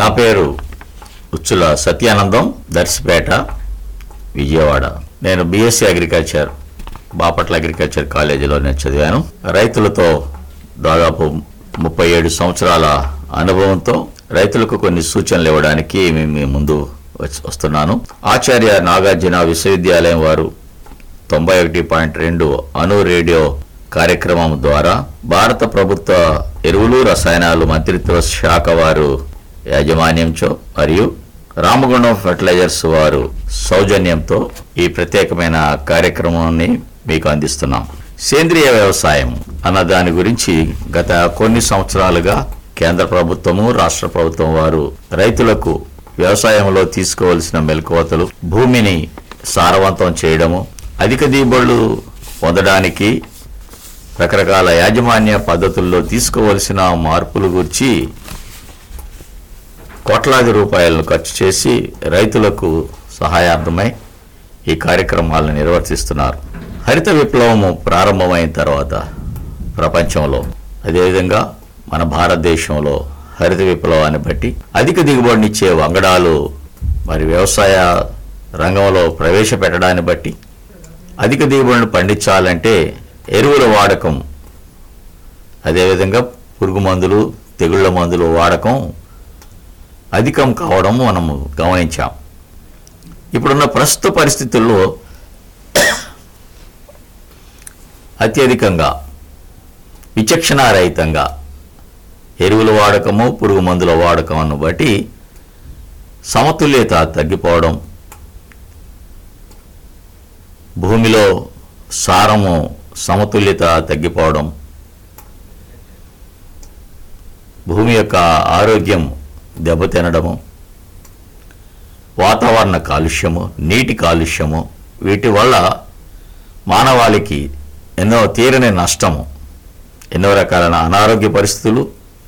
నా పేరు ఉచ్చుల సత్యానందం దర్శిపేట విజయవాడ నేను బీఎస్సీ అగ్రికల్చర్ బాపట్ల అగ్రికల్చర్ కాలేజీలో నేను చదివాను రైతులతో దాదాపు ముప్పై ఏడు సంవత్సరాల అనుభవంతో రైతులకు కొన్ని సూచనలు ఇవ్వడానికి మేము మీ ముందు వచ్చి- వస్తున్నాను ఆచార్య నాగార్జున విశ్వవిద్యాలయం వారు తొంభై ఒకటి పాయింట్ రెండు అణు రేడియో కార్యక్రమం ద్వారా భారత ప్రభుత్వ ఎరువులు రసాయనాలు మంత్రిత్వ శాఖ వారు యాజమాన్యంతో మరియు రామగుండం ఫెర్టిలైజర్స్ వారు సౌజన్యంతో ఈ ప్రత్యేకమైన కార్యక్రమాన్ని మీకు అందిస్తున్నాం సేంద్రియ వ్యవసాయం అన్న దాని గురించి గత కొన్ని సంవత్సరాలుగా కేంద్ర ప్రభుత్వము రాష్ట్ర ప్రభుత్వం వారు రైతులకు వ్యవసాయంలో తీసుకోవలసిన మెలకువతలు భూమిని సారవంతం చేయడము అధిక దిగుబడులు పొందడానికి రకరకాల యాజమాన్య పద్ధతుల్లో తీసుకోవలసిన మార్పుల గురించి కోట్లాది రూపాయలను ఖర్చు చేసి రైతులకు సహాయార్థమై ఈ కార్యక్రమాలను నిర్వర్తిస్తున్నారు హరిత విప్లవము ప్రారంభమైన తర్వాత ప్రపంచంలో అదేవిధంగా మన భారతదేశంలో హరిత విప్లవాన్ని బట్టి అధిక దిగుబడినిచ్చే వంగడాలు మరి వ్యవసాయ రంగంలో ప్రవేశపెట్టడాన్ని బట్టి అధిక దిగుబడిని పండించాలంటే ఎరువుల వాడకం అదేవిధంగా పురుగు మందులు తెగుళ్ళ మందుల వాడకం అధికం కావడం మనము గమనించాం ఇప్పుడున్న ప్రస్తుత పరిస్థితుల్లో అత్యధికంగా విచక్షణారహితంగా ఎరువుల వాడకము పురుగు మందుల వాడకమును బట్టి సమతుల్యత తగ్గిపోవడం భూమిలో సారము సమతుల్యత తగ్గిపోవడం భూమి యొక్క ఆరోగ్యం దెబ్బతినడము వాతావరణ కాలుష్యము నీటి కాలుష్యము వీటి వల్ల మానవాళికి ఎన్నో తీరని నష్టము ఎన్నో రకాల అనారోగ్య పరిస్థితులు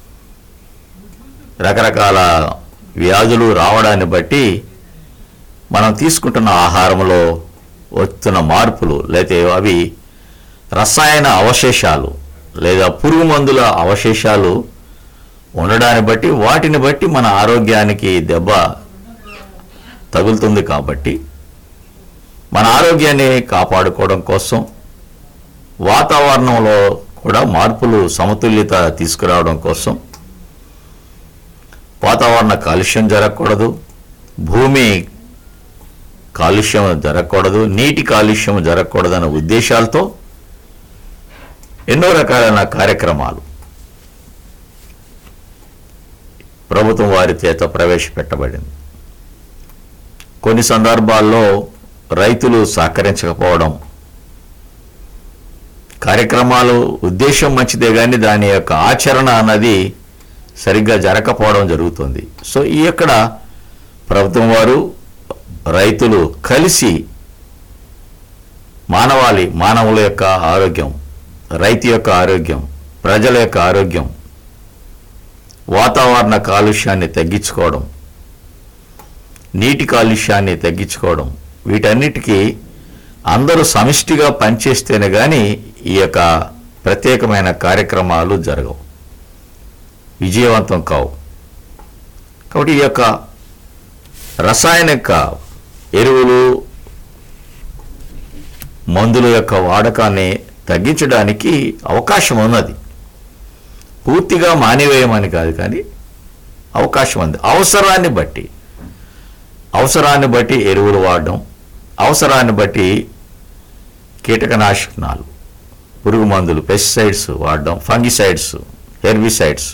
రకరకాల వ్యాధులు రావడాన్ని బట్టి మనం తీసుకుంటున్న ఆహారంలో వస్తున్న మార్పులు లేతే అవి రసాయన అవశేషాలు లేదా పురుగు మందుల అవశేషాలు ఉండడాన్ని బట్టి వాటిని బట్టి మన ఆరోగ్యానికి దెబ్బ తగులుతుంది కాబట్టి మన ఆరోగ్యాన్ని కాపాడుకోవడం కోసం వాతావరణంలో కూడా మార్పులు సమతుల్యత తీసుకురావడం కోసం వాతావరణ కాలుష్యం జరగకూడదు భూమి కాలుష్యం జరగకూడదు నీటి కాలుష్యం జరగకూడదు అనే ఉద్దేశాలతో ఎన్నో రకాలైన కార్యక్రమాలు ప్రభుత్వం వారి చేత ప్రవేశపెట్టబడింది కొన్ని సందర్భాల్లో రైతులు సహకరించకపోవడం కార్యక్రమాలు ఉద్దేశం మంచిదే కానీ దాని యొక్క ఆచరణ అన్నది సరిగ్గా జరగకపోవడం జరుగుతుంది సో ఈ ఇక్కడ ప్రభుత్వం వారు రైతులు కలిసి మానవాళి మానవుల యొక్క ఆరోగ్యం రైతు యొక్క ఆరోగ్యం ప్రజల యొక్క ఆరోగ్యం వాతావరణ కాలుష్యాన్ని తగ్గించుకోవడం నీటి కాలుష్యాన్ని తగ్గించుకోవడం వీటన్నిటికీ అందరూ సమిష్టిగా పనిచేస్తేనే కానీ ఈ యొక్క ప్రత్యేకమైన కార్యక్రమాలు జరగవు విజయవంతం కావు కాబట్టి ఈ యొక్క రసాయనిక ఎరువులు మందుల యొక్క వాడకాన్ని తగ్గించడానికి అవకాశం ఉన్నది పూర్తిగా మానివేయమని కాదు కానీ అవకాశం ఉంది అవసరాన్ని బట్టి అవసరాన్ని బట్టి ఎరువులు వాడడం అవసరాన్ని బట్టి కీటకనాశనాలు పురుగు మందులు పెస్టిసైడ్స్ వాడడం ఫంగిసైడ్స్ హెర్బిసైడ్స్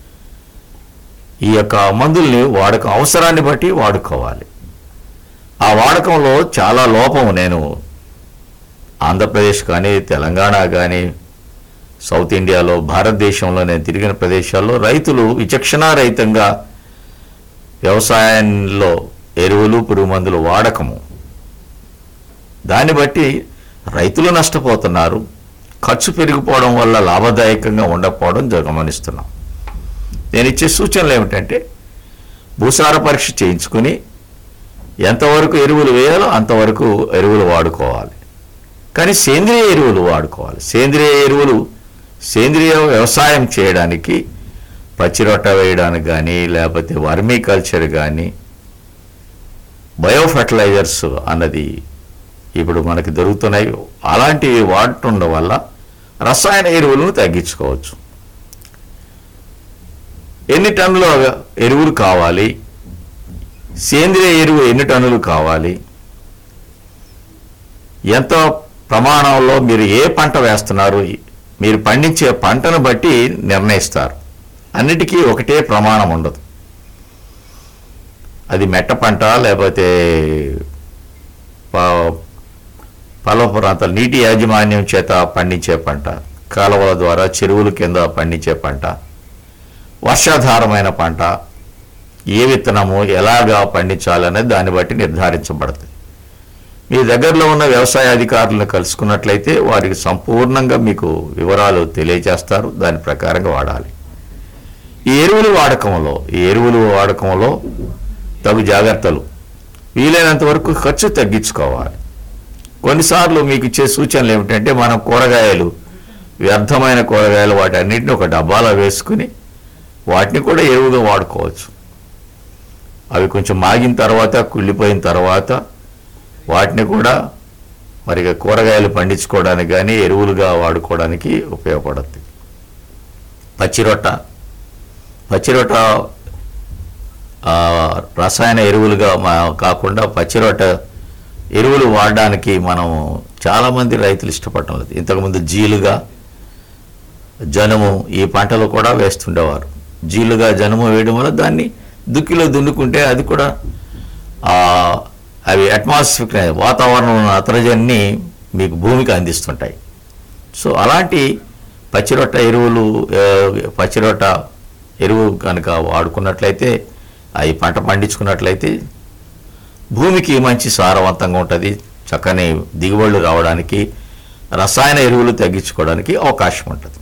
ఈ యొక్క మందుల్ని వాడకం అవసరాన్ని బట్టి వాడుకోవాలి ఆ వాడకంలో చాలా లోపం నేను ఆంధ్రప్రదేశ్ కానీ తెలంగాణ కానీ సౌత్ ఇండియాలో భారతదేశంలో నేను తిరిగిన ప్రదేశాల్లో రైతులు విచక్షణారహితంగా వ్యవసాయంలో ఎరువులు పురుగు మందులు వాడకము దాన్ని బట్టి రైతులు నష్టపోతున్నారు ఖర్చు పెరిగిపోవడం వల్ల లాభదాయకంగా ఉండకపోవడం జ- గమనిస్తున్నాం నేను ఇచ్చే సూచనలు ఏమిటంటే భూసార పరీక్ష చేయించుకుని ఎంతవరకు ఎరువులు వేయాలో అంతవరకు ఎరువులు వాడుకోవాలి కానీ సేంద్రియ ఎరువులు వాడుకోవాలి సేంద్రియ ఎరువులు సేంద్రియ వ్యవసాయం చేయడానికి పచ్చిరొట్ట వేయడానికి కానీ లేకపోతే వర్మీ కల్చర్ కానీ బయో ఫర్టిలైజర్స్ అన్నది ఇప్పుడు మనకి దొరుకుతున్నాయి అలాంటివి వాడటం వల్ల రసాయన ఎరువులను తగ్గించుకోవచ్చు ఎన్ని టన్నుల ఎరువులు కావాలి సేంద్రియ ఎరువు ఎన్ని టన్నులు కావాలి ఎంత ప్రమాణంలో మీరు ఏ పంట వేస్తున్నారు మీరు పండించే పంటను బట్టి నిర్ణయిస్తారు అన్నిటికీ ఒకటే ప్రమాణం ఉండదు అది మెట్ట పంట లేకపోతే ప- పర్వత ప్రాంతాలు నీటి యాజమాన్యం చేత పండించే పంట కాలువల ద్వారా చెరువుల కింద పండించే పంట వర్షాధారమైన పంట ఏ విత్తనము ఎలాగా పండించాలనేది దాన్ని బట్టి నిర్ధారించబడుతుంది మీ దగ్గరలో ఉన్న వ్యవసాయ అధికారులను కలుసుకున్నట్లయితే వారికి సంపూర్ణంగా మీకు వివరాలు తెలియజేస్తారు దాని ప్రకారంగా వాడాలి ఈ ఎరువుల వాడకంలో ఈ ఎరువుల వాడకంలో తగు జాగ్రత్తలు వీలైనంత వరకు ఖర్చు తగ్గించుకోవాలి కొన్నిసార్లు మీకు ఇచ్చే సూచనలు ఏమిటంటే మనం కూరగాయలు వ్యర్థమైన కూరగాయలు వాటి అన్నింటిని ఒక డబ్బాలో వేసుకుని వాటిని కూడా ఎరువుగా వాడుకోవచ్చు అవి కొంచెం మాగిన తర్వాత కుళ్ళిపోయిన తర్వాత వాటిని కూడా మరి ఇక కూరగాయలు పండించుకోవడానికి కానీ ఎరువులుగా వాడుకోవడానికి ఉపయోగపడుతుంది పచ్చిరొట్ట పచ్చిరొట్ట ఆ, రసాయన ఎరువులుగా మా- కాకుండా పచ్చిరొట్ట ఎరువులు వాడడానికి మనం చాలామంది రైతులు ఇష్టపడటం లేదు ఇంతకుముందు జీలుగా జనుము ఈ పంటలు కూడా వేస్తుండేవారు జీలుగా జనుము వేయడం వల్ల దాన్ని దుక్కిలో దున్నుకుంటే అది కూడా ఆ, అవి అట్మాస్ఫిక్ వాతావరణం నత్రజన్ని మీకు భూమికి అందిస్తుంటాయి సో అలాంటి పచ్చిరొట్ట ఎరువులు ఆ, పచ్చిరొట్ట ఎరువు కనుక వాడుకున్నట్లయితే అవి పంట పండించుకున్నట్లయితే భూమికి మంచి సారవంతంగా ఉంటుంది చక్కని దిగుబడులు రావడానికి రసాయన ఎరువులు తగ్గించుకోవడానికి అవకాశం ఉంటుంది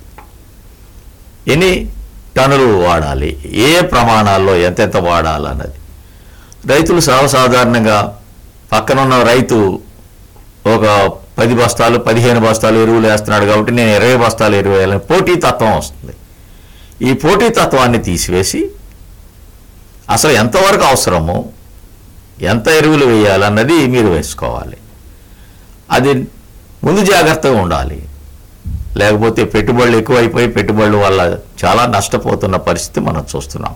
ఎన్ని టన్నులు వాడాలి ఏ ప్రమాణాల్లో ఎంతెంత వాడాలన్నది రైతులు సర్వసాధారణంగా పక్కనున్న రైతు ఒక పది బస్తాలు పదిహేను బస్తాలు ఎరువులు వేస్తున్నాడు కాబట్టి నేను ఇరవై బస్తాలు ఎరువు వేయాలని పోటీ తత్వం వస్తుంది ఈ పోటీ తత్వాన్ని తీసివేసి అసలు ఎంతవరకు అవసరమో ఎంత ఎరువులు వేయాలన్నది మీరు వేసుకోవాలి అది ముందు జాగ్రత్తగా ఉండాలి లేకపోతే పెట్టుబడులు ఎక్కువైపోయి పెట్టుబడుల వల్ల చాలా నష్టపోతున్న పరిస్థితి మనం చూస్తున్నాం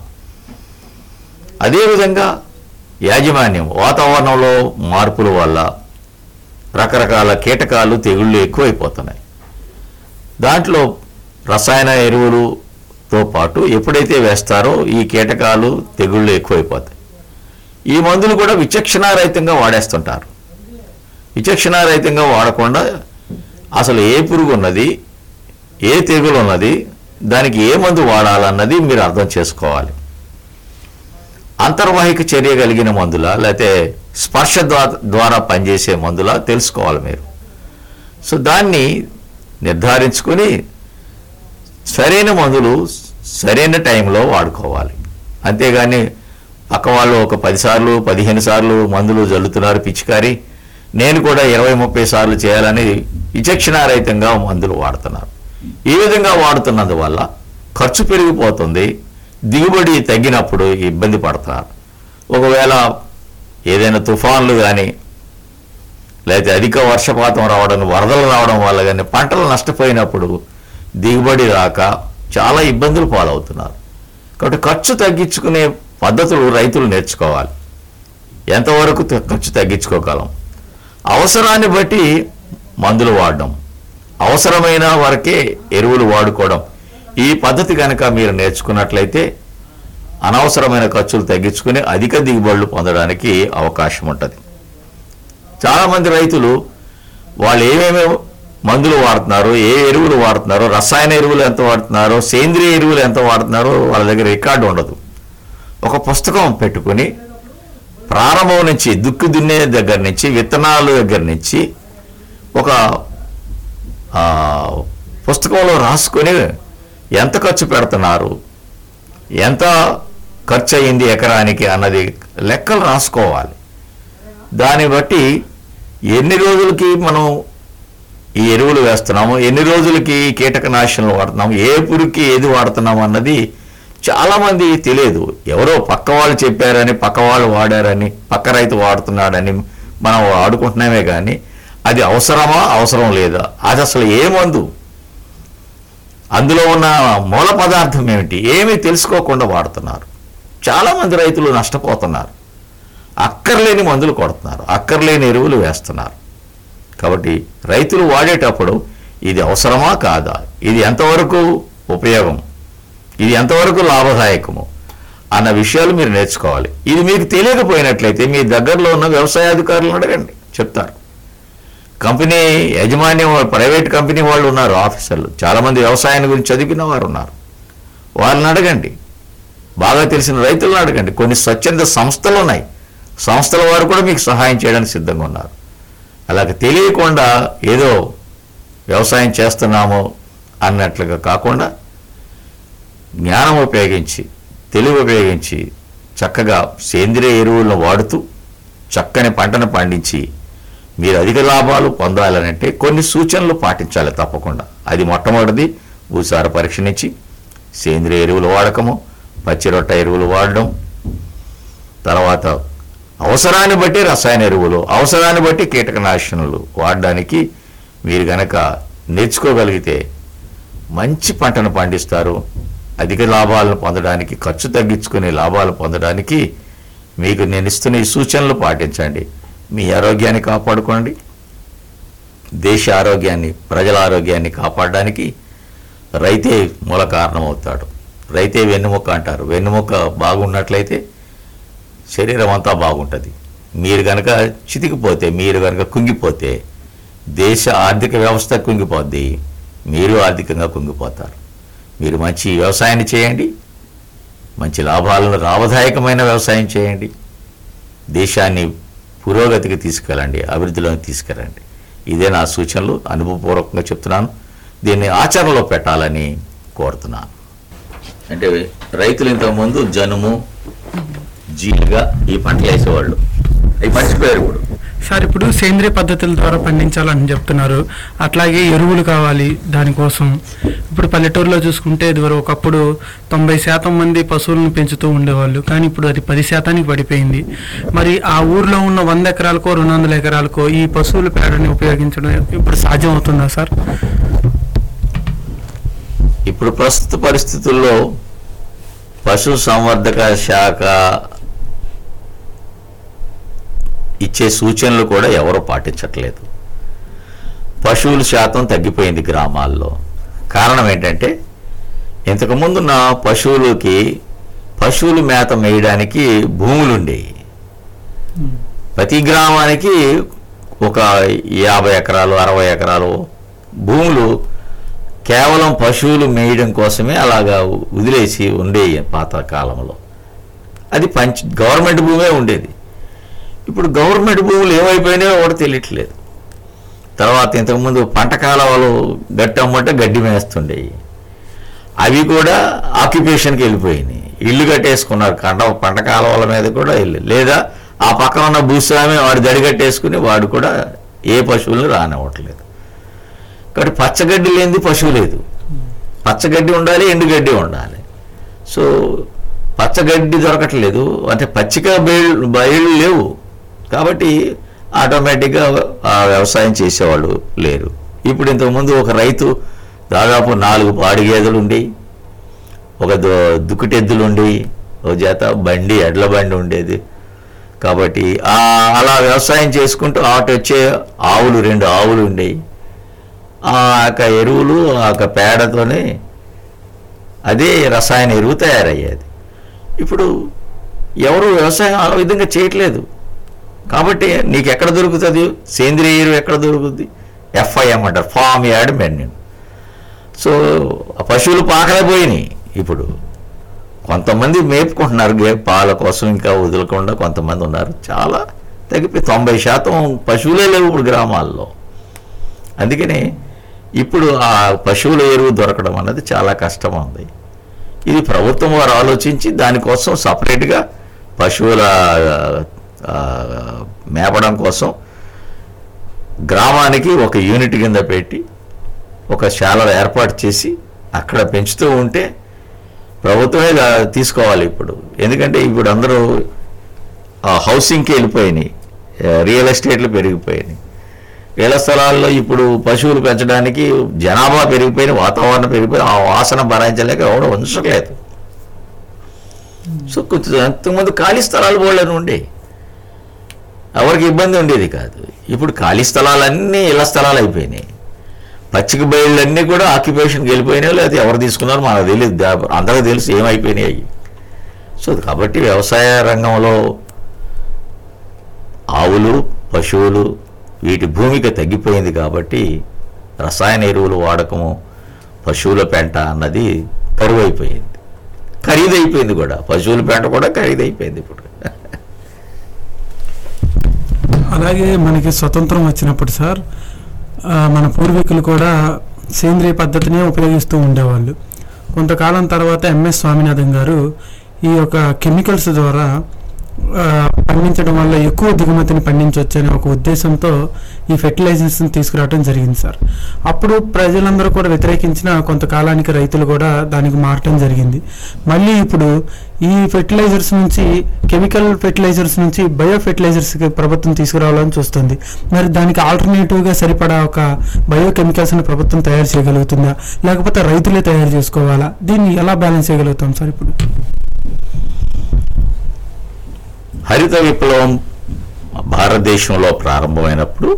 అదేవిధంగా యాజమాన్యం వాతావరణంలో మార్పుల వల్ల రకరకాల కీటకాలు తెగుళ్ళు ఎక్కువైపోతున్నాయి దాంట్లో రసాయన ఎరువులతో పాటు ఎప్పుడైతే వేస్తారో ఈ కీటకాలు తెగుళ్ళు ఎక్కువైపోతాయి ఈ మందులు కూడా విచక్షణారహితంగా వాడేస్తుంటారు విచక్షణారహితంగా వాడకుండా అసలు ఏ పురుగు ఉన్నది ఏ తెగులు ఉన్నది దానికి ఏ మందు వాడాలన్నది మీరు అర్థం చేసుకోవాలి అంతర్వాహిక చర్య కలిగిన మందుల లేకపోతే స్పర్శ ద్వా- ద్వారా పనిచేసే మందుల తెలుసుకోవాలి మీరు సో దాన్ని నిర్ధారించుకొని సరైన మందులు సరైన టైంలో వాడుకోవాలి అంతేగాని పక్క వాళ్ళు ఒక పది సార్లు పదిహేను సార్లు మందులు జల్లుతున్నారు పిచికారి నేను కూడా ఇరవై ముప్పై సార్లు చేయాలని విచక్షణారహితంగా మందులు వాడుతున్నారు ఈ విధంగా వాడుతున్నందువల్ల ఖర్చు పెరిగిపోతుంది దిగుబడి తగ్గినప్పుడు ఇబ్బంది పడతారు ఒకవేళ ఏదైనా తుఫాన్లు కానీ లేకపోతే అధిక వర్షపాతం రావడం వరదలు రావడం వల్ల కానీ పంటలు నష్టపోయినప్పుడు దిగుబడి రాక చాలా ఇబ్బందులు పాలవుతున్నారు కాబట్టి ఖర్చు తగ్గించుకునే పద్ధతులు రైతులు నేర్చుకోవాలి ఎంతవరకు త- ఖర్చు తగ్గించుకోగలం అవసరాన్ని బట్టి మందులు వాడడం అవసరమైన వరకే ఎరువులు వాడుకోవడం ఈ పద్ధతి కనుక మీరు నేర్చుకున్నట్లయితే అనవసరమైన ఖర్చులు తగ్గించుకుని అధిక దిగుబడులు పొందడానికి అవకాశం ఉంటుంది చాలామంది రైతులు వాళ్ళు ఏమేమి మందులు వాడుతున్నారో ఏ ఎరువులు వాడుతున్నారో రసాయన ఎరువులు ఎంత వాడుతున్నారో సేంద్రియ ఎరువులు ఎంత వాడుతున్నారో వాళ్ళ దగ్గర రికార్డు ఉండదు ఒక పుస్తకం పెట్టుకుని ప్రారంభం నుంచి దుక్కు దున్నే దగ్గర నుంచి విత్తనాల దగ్గర నుంచి ఒక ఆ, పుస్తకంలో రాసుకొని ఎంత ఖర్చు పెడుతున్నారు ఎంత ఖర్చు అయింది ఎకరానికి అన్నది లెక్కలు రాసుకోవాలి దాన్ని బట్టి ఎన్ని రోజులకి మనం ఈ ఎరువులు వేస్తున్నాము ఎన్ని రోజులకి ఈ కీటకనాశనలు వాడుతున్నాము ఏ పురుగుకి ఏది వాడుతున్నాము అన్నది చాలామంది తెలియదు ఎవరో పక్క వాళ్ళు చెప్పారని పక్క వాళ్ళు వాడారని పక్క రైతు వాడుతున్నాడని మనం వాడుకుంటున్నామే కానీ అది అవసరమా అవసరం లేదా అది అసలు ఏ మందు అందులో ఉన్న మూల పదార్థం ఏమిటి ఏమీ తెలుసుకోకుండా వాడుతున్నారు చాలామంది రైతులు నష్టపోతున్నారు అక్కర్లేని మందులు కొడుతున్నారు అక్కర్లేని ఎరువులు వేస్తున్నారు కాబట్టి రైతులు వాడేటప్పుడు ఇది అవసరమా కాదా ఇది ఎంతవరకు ఉపయోగం ఇది ఎంతవరకు లాభదాయకము అన్న విషయాలు మీరు నేర్చుకోవాలి ఇది మీకు తెలియకపోయినట్లయితే మీ దగ్గరలో ఉన్న వ్యవసాయ అధికారులను అడగండి చెప్తారు కంపెనీ యజమాన్యం ప్రైవేట్ కంపెనీ వాళ్ళు ఉన్నారు ఆఫీసర్లు చాలామంది వ్యవసాయాన్ని గురించి చదివిన వారు ఉన్నారు వాళ్ళని అడగండి బాగా తెలిసిన రైతులను అడగండి కొన్ని స్వచ్ఛంద సంస్థలు ఉన్నాయి సంస్థల వారు కూడా మీకు సహాయం చేయడానికి సిద్ధంగా ఉన్నారు అలాగ తెలియకుండా ఏదో వ్యవసాయం చేస్తున్నాము అన్నట్లుగా కాకుండా జ్ఞానం ఉపయోగించి తెలివి ఉపయోగించి చక్కగా సేంద్రియ ఎరువులను వాడుతూ చక్కని పంటను పండించి మీరు అధిక లాభాలు పొందాలనంటే కొన్ని సూచనలు పాటించాలి తప్పకుండా అది మొట్టమొదటిది భూసార పరీక్షనిచ్చి సేంద్రియ ఎరువులు వాడకము పచ్చిరొట్ట ఎరువులు వాడడం తర్వాత అవసరాన్ని బట్టి రసాయన ఎరువులు అవసరాన్ని బట్టి కీటకనాశనలు వాడడానికి మీరు గనక నేర్చుకోగలిగితే మంచి పంటను పండిస్తారు అధిక లాభాలను పొందడానికి ఖర్చు తగ్గించుకునే లాభాలు పొందడానికి మీకు నేను ఇస్తున్న ఈ సూచనలు పాటించండి మీ ఆరోగ్యాన్ని కాపాడుకోండి దేశ ఆరోగ్యాన్ని ప్రజల ఆరోగ్యాన్ని కాపాడడానికి రైతే మూల కారణమవుతాడు రైతే వెన్నుముక్క అంటారు వెన్నుముక్క బాగున్నట్లయితే శరీరం అంతా బాగుంటుంది మీరు కనుక చితికిపోతే మీరు కనుక కుంగిపోతే దేశ ఆర్థిక వ్యవస్థ కుంగిపోద్ది మీరు ఆర్థికంగా కుంగిపోతారు మీరు మంచి వ్యవసాయాన్ని చేయండి మంచి లాభాలను లాభదాయకమైన వ్యవసాయం చేయండి దేశాన్ని పురోగతికి తీసుకెళ్ళండి అభివృద్ధిలోకి తీసుకెళ్ళండి ఇదే నా సూచనలు అనుభవపూర్వకంగా చెప్తున్నాను దీన్ని ఆచరణలో పెట్టాలని కోరుతున్నాను అంటే రైతులు ఇంతకుముందు జనుము జీలుగా ఈ పంటలు వేసేవాళ్ళు అవి మర్చిపోయారు ఇప్పుడు సార్ ఇప్పుడు సేంద్రియ పద్ధతుల ద్వారా పండించాలని చెప్తున్నారు అట్లాగే ఎరువులు కావాలి దానికోసం ఇప్పుడు పల్లెటూరులో చూసుకుంటే ఇదివరకు ఒకప్పుడు తొంభై శాతం మంది పశువులను పెంచుతూ ఉండేవాళ్ళు కానీ ఇప్పుడు అది పది శాతానికి పడిపోయింది మరి ఆ ఊర్లో ఉన్న వంద ఎకరాలకో రెండు వందల ఎకరాలకో ఈ పశువుల పేడని ఉపయోగించడం ఇప్పుడు సాధ్యం అవుతుందా సార్ ఇప్పుడు ప్రస్తుత పరిస్థితుల్లో పశు సంవర్ధక శాఖ ఇచ్చే సూచనలు కూడా ఎవరు పాటించట్లేదు పశువుల శాతం తగ్గిపోయింది గ్రామాల్లో కారణం ఏంటంటే ఇంతకుముందు నా పశువులకి పశువులు మేత మేయడానికి భూములు ఉండేవి ప్రతి గ్రామానికి ఒక యాభై ఎకరాలు అరవై ఎకరాలు భూములు కేవలం పశువులు మేయడం కోసమే అలాగా వదిలేసి ఉండేవి పాత కాలంలో అది పంచ గవర్నమెంట్ భూమే ఉండేది ఇప్పుడు గవర్నమెంట్ భూములు ఏమైపోయినాయో కూడా తెలియట్లేదు తర్వాత ఇంతకుముందు పంట కాలువలు గట్టి అమ్మంటే గడ్డి మేస్తుండేవి అవి కూడా ఆక్యుపేషన్కి వెళ్ళిపోయినాయి ఇల్లు కట్టేసుకున్నారు కంట పంట కాలువల మీద కూడా ఇల్లు లేదా ఆ పక్కన ఉన్న భూస్వామి వాడు దడి కట్టేసుకుని వాడు కూడా ఏ పశువులను రానివ్వట్లేదు కాబట్టి పచ్చగడ్డి లేనిది పశువు లేదు పచ్చగడ్డి ఉండాలి ఎండుగడ్డి ఉండాలి సో పచ్చగడ్డి దొరకట్లేదు అంటే పచ్చిక బయలు బయలు లేవు కాబట్టి ఆటోమేటిక్గా ఆ వ్యవసాయం చేసేవాళ్ళు లేరు ఇప్పుడు ఇంతకుముందు ఒక రైతు దాదాపు నాలుగు పాడి గేదెలు ఉండి ఒక దు- దుక్కుటెద్దులు ఉండి ఒక జత బండి ఎడ్ల బండి ఉండేది కాబట్టి ఆ అలా వ్యవసాయం చేసుకుంటూ ఆట వచ్చే ఆవులు రెండు ఆవులు ఉండేవి ఆ యొక్క ఎరువులు ఆ యొక్క పేడతోనే అదే రసాయన ఎరువు తయారయ్యేది ఇప్పుడు ఎవరు వ్యవసాయం ఆ విధంగా చేయట్లేదు కాబట్టి నీకు ఎక్కడ దొరుకుతుంది సేంద్రియ ఎరువు ఎక్కడ దొరుకుతుంది ఎఫ్ఐఎం అంటారు ఫామ్ యార్డ్ మెన్యూ సో ఆ పశువులు పాకలేపోయినాయి ఇప్పుడు కొంతమంది మేపుకుంటున్నారు గే- పాల కోసం ఇంకా వదలకుండా కొంతమంది ఉన్నారు చాలా తగ్గిపోయి తొంభై శాతం పశువులే లేవు ఇప్పుడు గ్రామాల్లో అందుకని ఇప్పుడు ఆ పశువుల ఎరువు దొరకడం అన్నది చాలా కష్టం ఉంది ఇది ప్రభుత్వం వారు ఆలోచించి దానికోసం సపరేట్గా పశువుల ఆ, మేపడం కోసం గ్రామానికి ఒక యూనిట్ కింద పెట్టి ఒక శాల ఏర్పాటు చేసి అక్కడ పెంచుతూ ఉంటే ప్రభుత్వమే గా- తీసుకోవాలి ఇప్పుడు ఎందుకంటే ఇప్పుడు అందరూ ఆ హౌసింగ్కి వెళ్ళిపోయినాయి ఆ, రియల్ ఎస్టేట్లు పెరిగిపోయినాయి ఇళ్ల స్థలాల్లో ఇప్పుడు పశువులు పెంచడానికి జనాభా పెరిగిపోయిన వాతావరణం పెరిగిపోయి ఆ వాసన భరాయించలేక ఎవడో ఉంచలేదు సో కొంచెం అంతకుముందు ఖాళీ స్థలాలు బోళ్ళని ఉండే ఎవరికి ఇబ్బంది ఉండేది కాదు ఇప్పుడు ఖాళీ స్థలాలన్నీ ఇళ్ల స్థలాలు అయిపోయినాయి పచ్చిక బయళ్ళన్నీ కూడా ఆక్యుపేషన్కి వెళ్ళిపోయినాయి లేకపోతే ఎవరు తీసుకున్నారో మనకు తెలియదు దా- అందరికీ తెలుసు ఏమైపోయినాయి అవి సో కాబట్టి వ్యవసాయ రంగంలో ఆవులు పశువులు వీటి భూమిక తగ్గిపోయింది కాబట్టి రసాయన ఎరువులు వాడకము పశువుల పెంట అన్నది కరువైపోయింది ఖరీదైపోయింది కూడా పశువుల పెంట కూడా ఖరీదైపోయింది ఇప్పుడు అలాగే మనకి స్వతంత్రం వచ్చినప్పుడు సార్ ఆ, మన పూర్వీకులు కూడా సేంద్రియ పద్ధతినే ఉపయోగిస్తూ ఉండేవాళ్ళు కొంతకాలం తర్వాత ఎంఎస్ స్వామినాథన్ గారు ఈ యొక్క కెమికల్స్ ద్వారా ఆ, పండించడం వల్ల ఎక్కువ దిగుమతిని పండించవచ్చు అనే ఒక ఉద్దేశంతో ఈ ఫెర్టిలైజర్స్ని తీసుకురావడం జరిగింది సార్ అప్పుడు ప్రజలందరూ కూడా వ్యతిరేకించిన కొంతకాలానికి రైతులు కూడా దానికి మారటం జరిగింది మళ్ళీ ఇప్పుడు ఈ ఫెర్టిలైజర్స్ నుంచి కెమికల్ ఫెర్టిలైజర్స్ నుంచి బయో ఫెర్టిలైజర్స్కి ప్రభుత్వం తీసుకురావాలని చూస్తుంది మరి దానికి ఆల్టర్నేటివ్గా సరిపడా ఒక బయో కెమికల్స్ని ప్రభుత్వం తయారు చేయగలుగుతుందా లేకపోతే రైతులే తయారు చేసుకోవాలా దీన్ని ఎలా బ్యాలెన్స్ చేయగలుగుతాం సార్ ఇప్పుడు హరిత విప్లవం భారతదేశంలో ప్రారంభమైనప్పుడు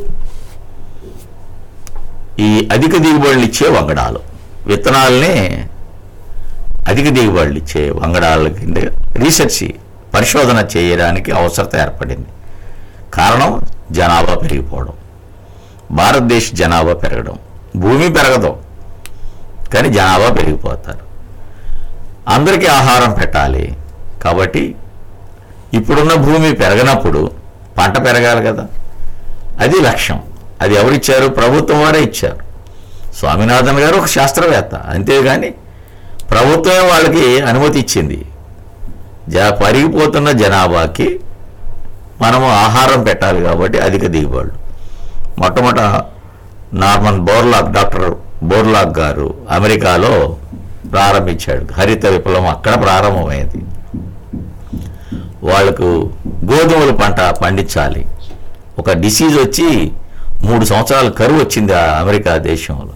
ఈ అధిక దిగుబడులు ఇచ్చే వంగడాలు విత్తనాలనే అధిక దిగుబడులు ఇచ్చే వంగడాల కింద రీసెర్చ్ పరిశోధన చేయడానికి అవసరత ఏర్పడింది కారణం జనాభా పెరిగిపోవడం భారతదేశ జనాభా పెరగడం భూమి పెరగదు కానీ జనాభా పెరిగిపోతారు అందరికీ ఆహారం పెట్టాలి కాబట్టి ఇప్పుడున్న భూమి పెరగనప్పుడు పంట పెరగాలి కదా అది లక్ష్యం అది ఎవరిచ్చారు ప్రభుత్వం వారే ఇచ్చారు స్వామినాథన్ గారు ఒక శాస్త్రవేత్త అంతేగాని ప్రభుత్వమే వాళ్ళకి అనుమతి ఇచ్చింది జ పరిగిపోతున్న జనాభాకి మనము ఆహారం పెట్టాలి కాబట్టి అధిక దిగుబడులు మొట్టమొదట నార్మన్ బోర్లాక్ డాక్టర్ బోర్లాక్ గారు అమెరికాలో ప్రారంభించాడు హరిత విప్లవం అక్కడ ప్రారంభమైంది వాళ్ళకు గోధుమల పంట పండించాలి ఒక డిసీజ్ వచ్చి మూడు సంవత్సరాల కరువు వచ్చింది ఆ అమెరికా దేశంలో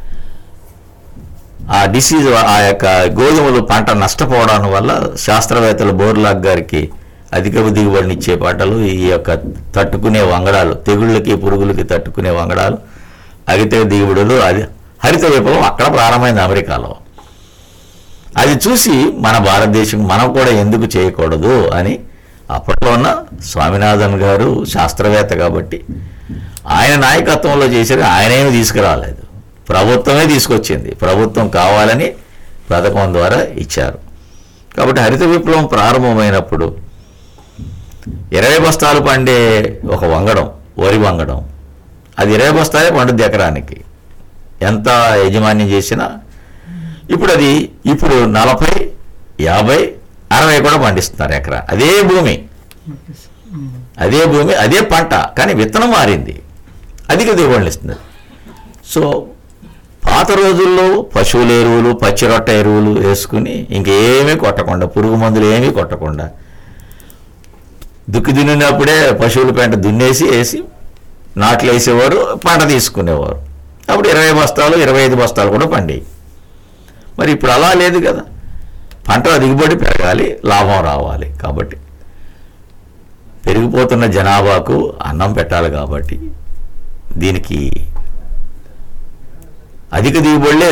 ఆ డిసీజ్ ఆ యొక్క గోధుమలు పంట నష్టపోవడం వల్ల శాస్త్రవేత్తలు బోర్లాగ్ గారికి అధిక దిగుబడినిచ్చే పంటలు ఈ యొక్క తట్టుకునే వంగడాలు తెగుళ్ళకి పురుగులకి తట్టుకునే వంగడాలు అధిక దిగుబడులు అది హరిత విప్లవం అక్కడ ప్రారంభమైంది అమెరికాలో అది చూసి మన భారతదేశం మనం కూడా ఎందుకు చేయకూడదు అని అప్పట్లో ఉన్న స్వామినాథన్ గారు శాస్త్రవేత్త కాబట్టి ఆయన నాయకత్వంలో చేసేది ఆయన ఏమి తీసుకురాలేదు ప్రభుత్వమే తీసుకొచ్చింది ప్రభుత్వం కావాలని పథకం ద్వారా ఇచ్చారు కాబట్టి హరిత విప్లవం ప్రారంభమైనప్పుడు ఇరవై బస్తాలు పండే ఒక వంగడం వరి వంగడం అది ఇరవై బస్తాలే పండుద్ది ఎకరానికి ఎంత యజమాన్యం చేసినా ఇప్పుడు అది ఇప్పుడు నలభై యాభై అరవై కూడా పండిస్తున్నారు ఎకరా అదే భూమి అదే భూమి అదే పంట కానీ విత్తనం మారింది అధిక దిగుబడులు ఇస్తుంది సో పాత రోజుల్లో పశువుల ఎరువులు పచ్చిరొట్ట ఎరువులు వేసుకుని ఇంకేమీ కొట్టకుండా పురుగు మందులు ఏమీ కొట్టకుండా దుక్కి దున్నినప్పుడే పశువుల పెంట దున్నేసి వేసి నాట్లు వేసేవారు పంట తీసుకునేవారు అప్పుడు ఇరవై బస్తాలు ఇరవై ఐదు బస్తాలు కూడా పండేవి మరి ఇప్పుడు అలా లేదు కదా పంటల దిగుబడి పెరగాలి లాభం రావాలి కాబట్టి పెరిగిపోతున్న జనాభాకు అన్నం పెట్టాలి కాబట్టి దీనికి అధిక దిగుబడులే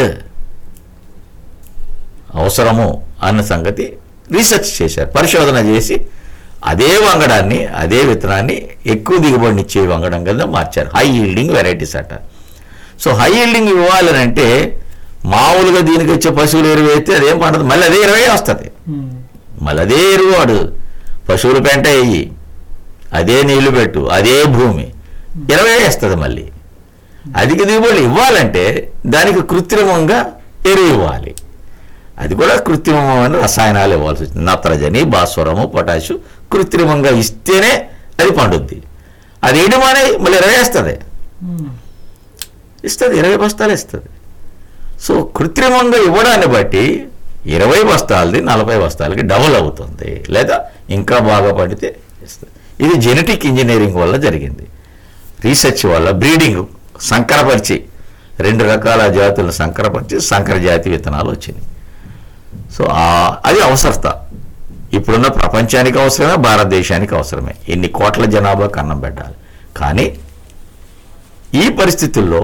అవసరము అన్న సంగతి రీసెర్చ్ చేశారు పరిశోధన చేసి అదే వంగడాన్ని అదే విత్తనాన్ని ఎక్కువ దిగుబడినిచ్చే వంగడం కింద మార్చారు హై ఈల్డింగ్ వెరైటీస్ అట సో హై ఈల్డింగ్ ఇవ్వాలని అంటే మామూలుగా దీనికి వచ్చే పశువులు ఎరువు అయితే అదేం పండదు మళ్ళీ అదే ఇరవై వస్తుంది మళ్ళీ అదే ఎరువు వాడు పశువుల పెంట వేయి అదే నీళ్లు పెట్టు అదే భూమి ఇరవై వేస్తుంది మళ్ళీ అధిక దిగుబడులు ఇవ్వాలంటే దానికి కృత్రిమంగా ఎరువు ఇవ్వాలి అది కూడా కృత్రిమమైన రసాయనాలు ఇవ్వాల్సి వచ్చింది నత్రజని భాస్వరము పొటాషు కృత్రిమంగా ఇస్తేనే అది పండుద్ది అది వేయడం అనే మళ్ళీ ఇరవై వేస్తుంది ఇస్తుంది ఇరవై బస్తాలు ఇస్తుంది సో కృత్రిమంగా ఇవ్వడాన్ని బట్టి ఇరవై బస్తాలది నలభై బస్తాలకి డబుల్ అవుతుంది లేదా ఇంకా బాగా పడితే ఇస్తుంది ఇది జెనెటిక్ ఇంజనీరింగ్ వల్ల జరిగింది రీసెర్చ్ వల్ల బ్రీడింగ్ సంకరపరిచి రెండు రకాల జాతులను సంకరపరిచి సంకర జాతి విత్తనాలు వచ్చినాయి సో ఆ- అది అవసరత ఇప్పుడున్న ప్రపంచానికి అవసరమే భారతదేశానికి అవసరమే ఎన్ని కోట్ల జనాభాకు అన్నం పెట్టాలి కానీ ఈ పరిస్థితుల్లో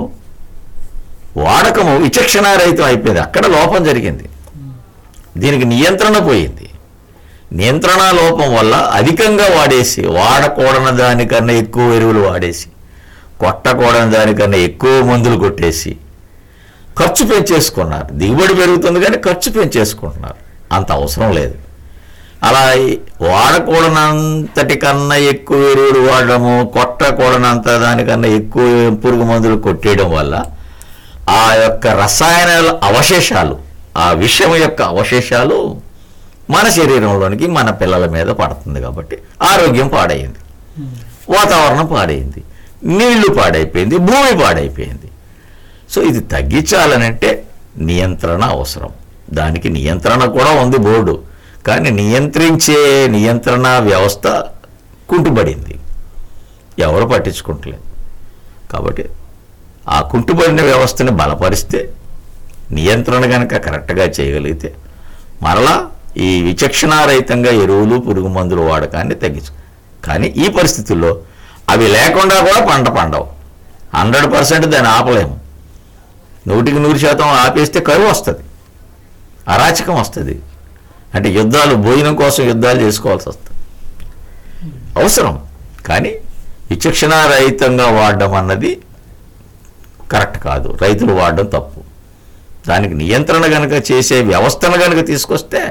వాడకము విచక్షణారహితం అయిపోయింది అక్కడ లోపం జరిగింది దీనికి నియంత్రణ పోయింది నియంత్రణ లోపం వల్ల అధికంగా వాడేసి వాడకూడని దానికన్నా ఎక్కువ ఎరువులు వాడేసి కొట్టకూడని దానికన్నా ఎక్కువ మందులు కొట్టేసి ఖర్చు పెంచేసుకున్నారు దిగుబడి పెరుగుతుంది కానీ ఖర్చు పెంచేసుకుంటున్నారు అంత అవసరం లేదు అలా ఈ వాడకూడనంతటి కన్నా ఎక్కువ ఎరువులు వాడడము కొట్టకూడనంత దానికన్నా ఎక్కువ పురుగు మందులు కొట్టేయడం వల్ల ఆ యొక్క రసాయనాల అవశేషాలు ఆ విషయం యొక్క అవశేషాలు మన శరీరంలోనికి మన పిల్లల మీద పడుతుంది కాబట్టి ఆరోగ్యం పాడైంది వాతావరణం పాడైంది నీళ్లు పాడైపోయింది భూమి పాడైపోయింది సో ఇది తగ్గించాలనంటే నియంత్రణ అవసరం దానికి నియంత్రణ కూడా ఉంది బోర్డు కానీ నియంత్రించే నియంత్రణ వ్యవస్థ కుంటుబడింది ఎవరు పట్టించుకుంటలేదు కాబట్టి ఆ కుంటుబడిన వ్యవస్థని బలపరిస్తే నియంత్రణ కనుక కరెక్ట్గా చేయగలిగితే మరలా ఈ విచక్షణారహితంగా ఎరువులు పురుగు మందుల వాడకాన్ని తగ్గించు కానీ ఈ పరిస్థితుల్లో అవి లేకుండా కూడా పంట పండవు హండ్రెడ్ పర్సెంట్ దాన్ని ఆపలేము నూటికి నూరు శాతం ఆపేస్తే కరువు వస్తుంది అరాచకం వస్తుంది అంటే యుద్ధాలు భోజనం కోసం యుద్ధాలు చేసుకోవాల్సి వస్తుంది అవసరం కానీ విచక్షణారహితంగా వాడడం అన్నది కరెక్ట్ కాదు రైతులు వాడడం తప్పు దానికి నియంత్రణ గనక చేసే వ్యవస్థను గనక తీసుకొస్తే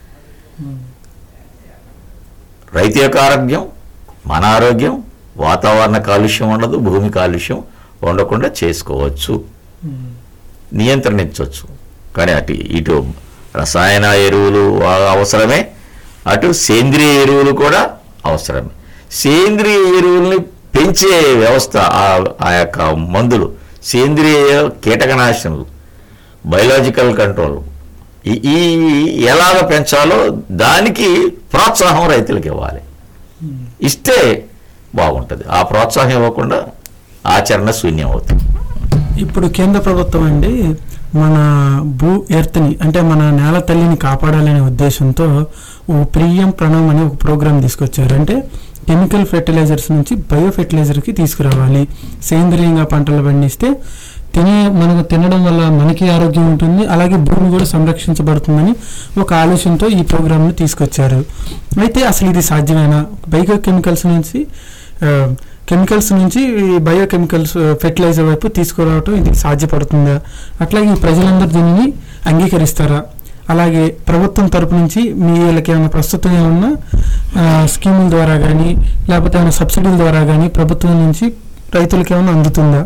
రైతు యొక్క ఆరోగ్యం మన ఆరోగ్యం వాతావరణ కాలుష్యం ఉండదు భూమి కాలుష్యం ఉండకుండా చేసుకోవచ్చు నియంత్రించవచ్చు కానీ అటు ఇటు రసాయన ఎరువులు వా- అవసరమే అటు సేంద్రియ ఎరువులు కూడా అవసరమే సేంద్రియ ఎరువుల్ని పెంచే వ్యవస్థ ఆ- ఆ యొక్క మందులు సేంద్రియ కీటకనాశనలు బయలాజికల్ కంట్రోల్ ఈ ఈ ఎలాగ పెంచాలో దానికి ప్రోత్సాహం రైతులకు ఇవ్వాలి ఇస్తే బాగుంటుంది ఆ ప్రోత్సాహం ఇవ్వకుండా ఆచరణ శూన్యం అవుతుంది ఇప్పుడు కేంద్ర ప్రభుత్వం అండి మన భూ ఎర్త్ని అంటే మన నేల తల్లిని కాపాడాలనే ఉద్దేశంతో ఓ ప్రియం ప్రణవ్ అనే ఒక ప్రోగ్రామ్ తీసుకొచ్చారు అంటే కెమికల్ ఫెర్టిలైజర్స్ నుంచి బయో ఫెర్టిలైజర్కి తీసుకురావాలి సేంద్రియంగా పంటలు పండిస్తే తినే మనకు తినడం వల్ల మనకి ఆరోగ్యం ఉంటుంది అలాగే భూమి కూడా సంరక్షించబడుతుందని ఒక ఆలోచనతో ఈ ప్రోగ్రామ్ను తీసుకొచ్చారు అయితే అసలు ఇది సాధ్యమేనా బయో కెమికల్స్ నుంచి ఆ, కెమికల్స్ నుంచి బయో కెమికల్స్ ఫెర్టిలైజర్ వైపు తీసుకురావటం ఇది సాధ్యపడుతుందా అట్లాగే ప్రజలందరూ దీనిని అంగీకరిస్తారా అలాగే ప్రభుత్వం తరపు నుంచి మీ వీళ్ళకి ఏమైనా ప్రస్తుతం ఏమన్నా ఆ, స్కీముల ద్వారా కానీ లేకపోతే ఏమైనా సబ్సిడీల ద్వారా కానీ ప్రభుత్వం నుంచి రైతులకి ఏమైనా అందుతుందా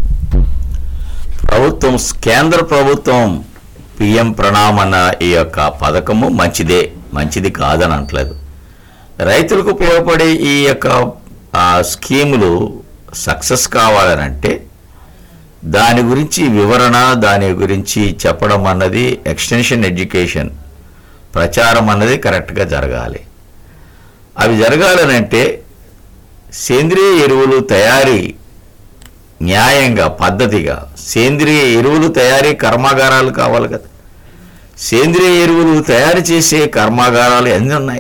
ప్రభుత్వం కేంద్ర ప్రభుత్వం పిఎం ప్రణామ్ అన్న ఈ యొక్క పథకము మంచిదే మంచిది కాదని అనట్లేదు రైతులకు ఉపయోగపడే ఈ యొక్క ఆ, స్కీములు సక్సెస్ కావాలనంటే దాని గురించి వివరణ దాని గురించి చెప్పడం అన్నది ఎక్స్టెన్షన్ ఎడ్యుకేషన్ ప్రచారం అన్నది కరెక్ట్గా జరగాలి అవి జరగాలనంటే సేంద్రియ ఎరువులు తయారీ న్యాయంగా పద్ధతిగా సేంద్రియ ఎరువులు తయారీ కర్మాగారాలు కావాలి కదా సేంద్రియ ఎరువులు తయారు చేసే కర్మాగారాలు ఎన్ని ఉన్నాయి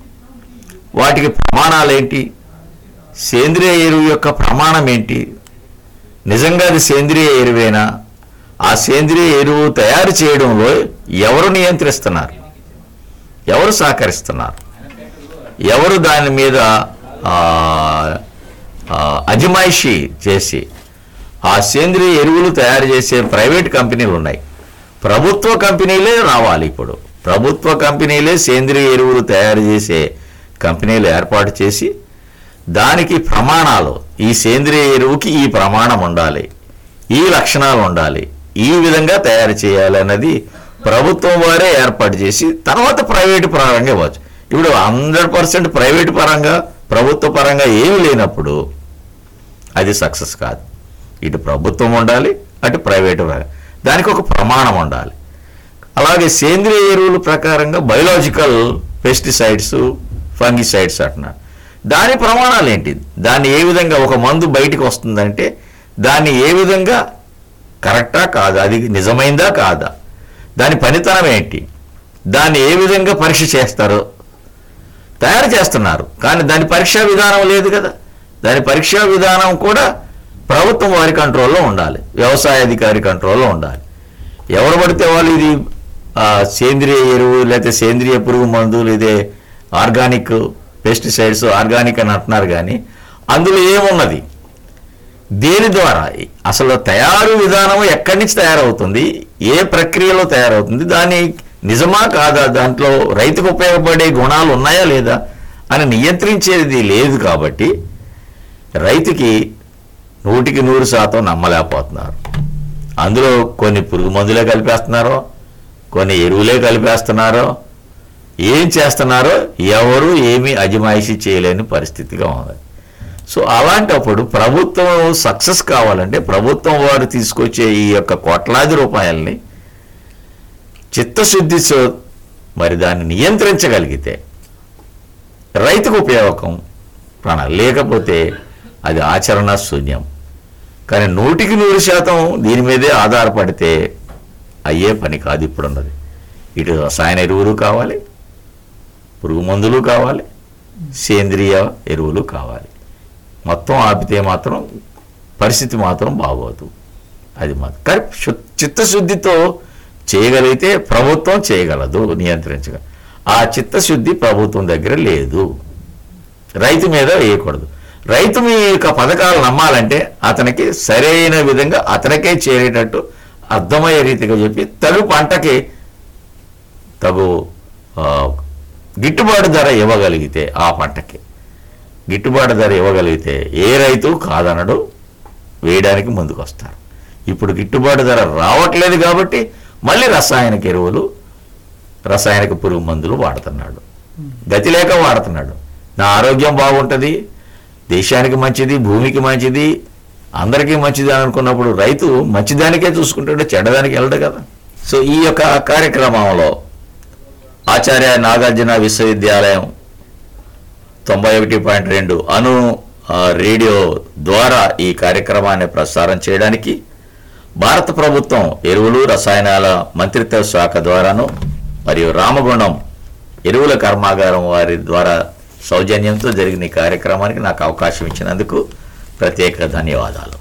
వాటికి ప్రమాణాలు ఏంటి సేంద్రియ ఎరువు యొక్క ప్రమాణం ఏంటి నిజంగా అది సేంద్రియ ఎరువేనా ఆ సేంద్రియ ఎరువు తయారు చేయడంలో ఎవరు నియంత్రిస్తున్నారు ఎవరు సహకరిస్తున్నారు ఎవరు దాని మీద ఆ, ఆ, అజమాయిషీ చేసి ఆ సేంద్రియ ఎరువులు తయారు చేసే ప్రైవేట్ కంపెనీలు ఉన్నాయి ప్రభుత్వ కంపెనీలే రావాలి ఇప్పుడు ప్రభుత్వ కంపెనీలే సేంద్రియ ఎరువులు తయారు చేసే కంపెనీలు ఏర్పాటు చేసి దానికి ప్రమాణాలు ఈ సేంద్రియ ఎరువుకి ఈ ప్రమాణం ఉండాలి ఈ లక్షణాలు ఉండాలి ఈ విధంగా తయారు చేయాలి అన్నది ప్రభుత్వం వారే ఏర్పాటు చేసి తర్వాత ప్రైవేటు పరంగా ఇవ్వచ్చు ఇప్పుడు హండ్రెడ్ పర్సెంట్ ప్రైవేటు పరంగా ప్రభుత్వ పరంగా ఏమీ లేనప్పుడు అది సక్సెస్ కాదు ఇటు ప్రభుత్వం ఉండాలి అటు ప్రైవేటు పరంగా. దానికి ఒక ప్రమాణం ఉండాలి అలాగే సేంద్రియ ఎరువుల ప్రకారంగా బయోలాజికల్ పెస్టిసైడ్స్ ఫంగిసైడ్స్ అంటున్నారు దాని ప్రమాణాలు ఏంటి దాన్ని ఏ విధంగా ఒక మందు బయటకు వస్తుందంటే దాన్ని ఏ విధంగా కరెక్టా కాదా అది నిజమైందా కాదా దాని పనితనం ఏంటి దాన్ని ఏ విధంగా పరీక్ష చేస్తారో తయారు చేస్తున్నారు కానీ దాని పరీక్షా విధానం లేదు కదా దాని పరీక్షా విధానం కూడా ప్రభుత్వం వారి కంట్రోల్లో ఉండాలి వ్యవసాయ అధికారి కంట్రోల్లో ఉండాలి ఎవరు పడితే వాళ్ళు ఇది ఆ, సేంద్రియ ఎరువు లేకపోతే సేంద్రియ పురుగు మందు లేదా ఆర్గానిక్ పెస్టిసైడ్స్ ఆర్గానిక్ అని అంటున్నారు కానీ అందులో ఏమున్నది దేని ద్వారా అసలు తయారు విధానం ఎక్కడి నుంచి తయారవుతుంది ఏ ప్రక్రియలో తయారవుతుంది దాని నిజమా కాదా దాంట్లో రైతుకు ఉపయోగపడే గుణాలు ఉన్నాయా లేదా అని నియంత్రించేది లేదు కాబట్టి రైతుకి నూటికి నూరు శాతం నమ్మలేకపోతున్నారు అందులో కొన్ని పురుగు మందులే కలిపేస్తున్నారో కొన్ని ఎరువులే కలిపేస్తున్నారో ఏం చేస్తున్నారో ఎవరు ఏమీ అజమాయిషీ చేయలేని పరిస్థితిగా ఉంది సో అలాంటప్పుడు ప్రభుత్వం సక్సెస్ కావాలంటే ప్రభుత్వం వారు తీసుకొచ్చే ఈ యొక్క కోట్లాది రూపాయల్ని చిత్తశుద్ధితో మరి దాన్ని నియంత్రించగలిగితే రైతుకు ఉపయోగం ప్రాణ లేకపోతే అది ఆచరణ శూన్యం కానీ నూటికి నూరు శాతం దీని మీదే ఆధారపడితే అయ్యే పని కాదు ఇప్పుడున్నది ఇటు రసాయన ఎరువులు కావాలి పురుగు మందులు కావాలి సేంద్రియ ఎరువులు కావాలి మొత్తం ఆపితే మాత్రం పరిస్థితి మాత్రం బాగోదు అది మాత్రం కానీ శు- చిత్తశుద్ధితో చేయగలిగితే ప్రభుత్వం చేయగలదు నియంత్రించగ ఆ చిత్తశుద్ధి ప్రభుత్వం దగ్గర లేదు రైతు మీద వేయకూడదు రైతు మీ యొక్క పథకాలు నమ్మాలంటే అతనికి సరైన విధంగా అతనికే చేరేటట్టు అర్థమయ్యే రీతిగా చెప్పి తగు పంటకి తగు ఆ, గిట్టుబాటు ధర ఇవ్వగలిగితే ఆ పంటకి గిట్టుబాటు ధర ఇవ్వగలిగితే ఏ రైతు కాదనడు వేయడానికి ముందుకు వస్తారు ఇప్పుడు గిట్టుబాటు ధర రావట్లేదు కాబట్టి మళ్ళీ రసాయనిక ఎరువులు రసాయనిక పురుగు మందులు వాడుతున్నాడు గతి లేక వాడుతున్నాడు నా ఆరోగ్యం బాగుంటుంది దేశానికి మంచిది భూమికి మంచిది అందరికీ మంచిది అని అనుకున్నప్పుడు రైతు మంచిదానికే చూసుకుంటాడు చెడ్డదానికి వెళ్ళడు కదా సో ఈ యొక్క కార్యక్రమంలో ఆచార్య నాగార్జున విశ్వవిద్యాలయం తొంభై ఒకటి పాయింట్ రెండు అను ఆ, రేడియో ద్వారా ఈ కార్యక్రమాన్ని ప్రసారం చేయడానికి భారత ప్రభుత్వం ఎరువులు రసాయనాల మంత్రిత్వ శాఖ ద్వారాను మరియు రామగుండం ఎరువుల కర్మాగారం వారి ద్వారా సౌజన్యంతో జరిగిన ఈ కార్యక్రమానికి నాకు అవకాశం ఇచ్చినందుకు ప్రత్యేక ధన్యవాదాలు